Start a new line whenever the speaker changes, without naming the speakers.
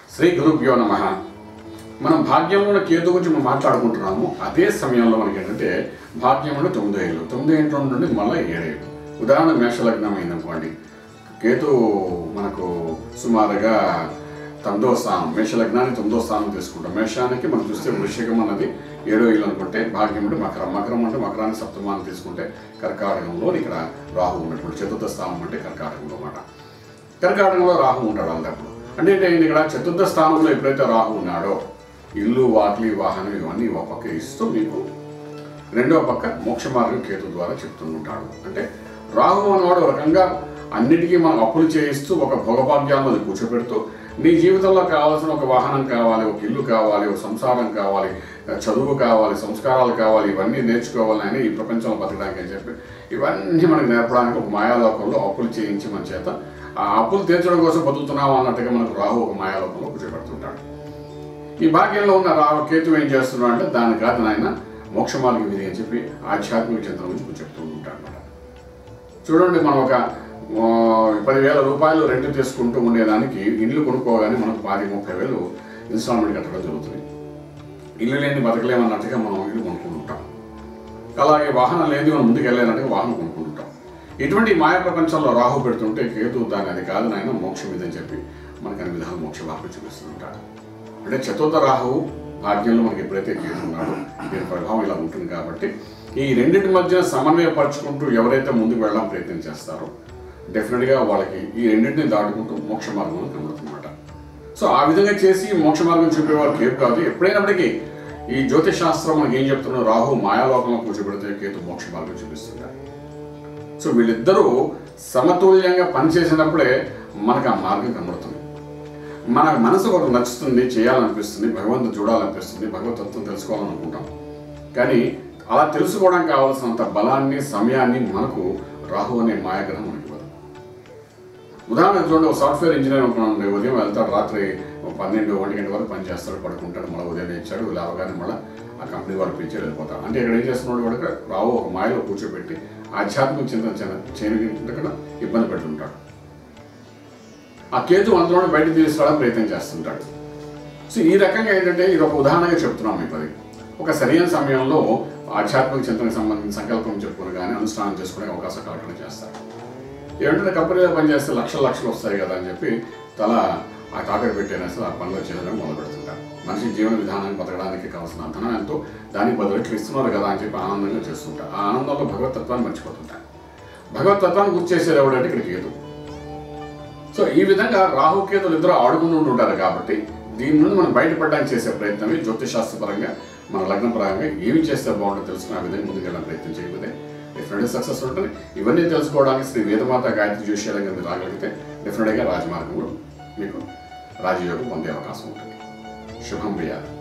శ్రీ గురుభ్యో నమ మనం భాగ్యంలో కేతు గురించి మనం మాట్లాడుకుంటున్నాము అదే సమయంలో మనకి ఏంటంటే భాగ్యంలో తొమ్మిదో ఏళ్ళు తొమ్మిదో ఏంట్లో నుండి మళ్ళీ ఏడేళ్ళు ఉదాహరణ మేషలగ్నం అయిందనుకోండి కేతు మనకు సుమారుగా తొమ్మిదో స్థానం మేషలగ్నానికి తొమ్మిదో స్థానం తీసుకుంటాం మేషానికి మనం చూస్తే వృషికం అన్నది ఏడో ఇల్లు అనుకుంటే భాగ్యం అంటే మకరం మకరం అంటే మకరాన్ని సప్తమాన్ని తీసుకుంటే కర్కాటకంలో ఇక్కడ రాహు ఉన్నటువంటి చతుర్థ స్థానం అంటే కర్కాటకంలో అన్నమాట కర్కాటకంలో రాహు ఉంటాడు అలాంటప్పుడు అంటే ఏంటి ఇక్కడ చతుర్థ స్థానంలో ఎప్పుడైతే రాహు ఉన్నాడో ఇల్లు వాకిలి వాహనం ఇవన్నీ ఒక పక్క ఇస్తూ మీకు రెండో పక్క మోక్ష మార్గం కేతు ద్వారా చెప్తూ ఉంటాడు అంటే రాహు అన్నవాడు ఒక రకంగా అన్నిటికీ మనం అప్పులు చేయిస్తూ ఒక భోగభాగ్యాలను కూర్చోబెడుతూ నీ జీవితంలో కావాల్సిన ఒక వాహనం కావాలి ఒక ఇల్లు కావాలి ఒక సంసారం కావాలి చదువు కావాలి సంస్కారాలు కావాలి ఇవన్నీ నేర్చుకోవాలి అని ఈ ప్రపంచంలో బతకడానికి అని చెప్పి ఇవన్నీ మనకు నేర్పడానికి ఒక మాయాలోకంలో అప్పులు చేయించి మన చేత ఆ అప్పులు తీర్చడం కోసం బతుకుతున్నాం అన్నట్టుగా మనకు రాహు ఒక మాయాలోకంలో కూర్చోబెడుతుంటాడు ఈ భాగ్యంలో ఉన్న రాహు కేతు ఏం చేస్తున్నాడు అంటే దాని కాదు నాయన మోక్ష మార్గం ఇది అని చెప్పి ఆధ్యాత్మిక చింతన గురించి చెప్తూ ఉంటాడు అన్నమాట చూడండి మనం ఒక ఆ, పదివేల రూపాయలు రెంట్ తీసుకుంటూ ఉండేదానికి ఇల్లు కొనుక్కోగానే మనకు పాతి ముప్పై వేలు ఇన్స్టాల్మెంట్ కట్టడం జరుగుతుంది ఇల్లు లేని బతకలేమన్నట్టుగా మనం ఇల్లు కొనుక్కుంటుంటాం అలాగే వాహనం లేని మనం ముందుకు వెళ్ళాలంటే వాహనం కొనుక్కుంటుంటాం ఇటువంటి మాయ ప్రపంచంలో రాహు పెడుతుంటే కేతు దాని అది కాదు నాయన మోక్షం ఇదని చెప్పి మనకు అన్ని విధాలు మోక్ష మార్గం చూపిస్తుంటాడు అంటే చతుర్థ రాహువు భాగ్యంలో మనకి ఎప్పుడైతే కేతు ఉన్నాడో దీని ప్రభావం ఇలా ఉంటుంది కాబట్టి ఈ రెండింటి మధ్య సమన్వయపరచుకుంటూ ఎవరైతే ముందుకు వెళ్ళడం ప్రయత్నం చేస్తారో డెఫినెట్గా వాళ్ళకి ఈ రెండింటిని దాటుకుంటూ మోక్ష మార్గం కనబడుతుందన్నమాట సో ఆ విధంగా చేసి మోక్ష మార్గం చూపేవారు కేతు కాదు ఎప్పుడైనప్పటికీ ఈ జ్యోతిష్ శాస్త్రం మనకి ఏం చెప్తున్నారు రాహు మాయాలోకంలో కూర్చోబెడితే కేతు మోక్ష మార్గం చూపిస్తుంటారు సో వీళ్ళిద్దరూ సమతుల్యంగా పనిచేసినప్పుడే మనకు ఆ మార్గం కనబడుతుంది మన మనసు ఒకటి నచ్చుతుంది చేయాలనిపిస్తుంది భగవంతుడు చూడాలనిపిస్తుంది భగవతత్వం తెలుసుకోవాలనుకుంటాం కానీ అలా తెలుసుకోవడానికి కావాల్సినంత బలాన్ని సమయాన్ని మనకు రాహు అనే మాయగ్రహం మనకి ఇవ్వదు ఉదాహరణ చూడండి ఒక సాఫ్ట్వేర్ ఇంజనీర్ అనుకున్నాను ఉదయం వెళ్తాడు రాత్రి ఒక పన్నెండు ఒంటి గంట వరకు పని చేస్తాడు పడుకుంటాడు మళ్ళీ ఉదయం ఇచ్చాడు లేవగానే మళ్ళీ ఆ కంపెనీ వాడు పిలిచి వెళ్ళిపోతాడు అంటే ఇక్కడ ఏం చేస్తున్నాడు కూడా రావు ఒక మాయలో కూర్చోబెట్టి ఆధ్యాత్మిక చింతన చేయకుండా ఇబ్బంది పెడుతుంటాడు ఆ కేతు అందులోనే బయట తీసుకోవడానికి ప్రయత్నం చేస్తుంటాడు సో ఈ రకంగా ఏంటంటే ఇది ఒక ఉదాహరణగా చెప్తున్నాం మీకు అది ఒక సరైన సమయంలో ఆధ్యాత్మిక చింతనకు సంబంధించిన సంకల్పం చెప్పుకుని కానీ అనుష్ఠానం చేసుకునే అవకాశం కలగడం చేస్తారు ఏమంటే కంపెనీలో పనిచేస్తే లక్షల లక్షలు వస్తాయి కదా అని చెప్పి తల ఆ తాకట్టు పెట్టేసి ఆ పనిలో చేయడం మొదలు పెడుతుంటారు మనిషి జీవన విధానాన్ని బతకడానికి కావాల్సిన ధనం ఎంతో దానికి బదులు ఇస్తున్నారు కదా అని చెప్పి ఆనందంగా చేస్తుంటారు ఆ ఆనందంలో భగవతత్వాన్ని మర్చిపోతుంటారు భగవతత్వాన్ని గుర్తు చేసేది ఎవడంటే ఇక్కడ కేతు సో ఈ విధంగా రాహుకేతులు ఇద్దరు ఆడుకుంటూ ఉంటారు కాబట్టి దీని నుండి మనం బయటపడడానికి చేసే ప్రయత్నమే జ్యోతిశాస్త్రపరంగా మన లగ్నపరంగా ఏమి చేస్తే బాగుంటుందో తెలుసుకుని ఆ విధంగా ముందుకెళ్ళడం ప్రయత్నం చేయకపోతే డెఫినెట్గా సక్సెస్ ఉంటుంది ఇవన్నీ తెలుసుకోవడానికి శ్రీ వేదమాత గాయత్రి జోషియాలంగా మీరు రాగలిగితే డెఫినెట్గా రాజమార్గంలో మీకు రాజయోగం పొందే అవకాశం ఉంటుంది శుభం ప్రియాలి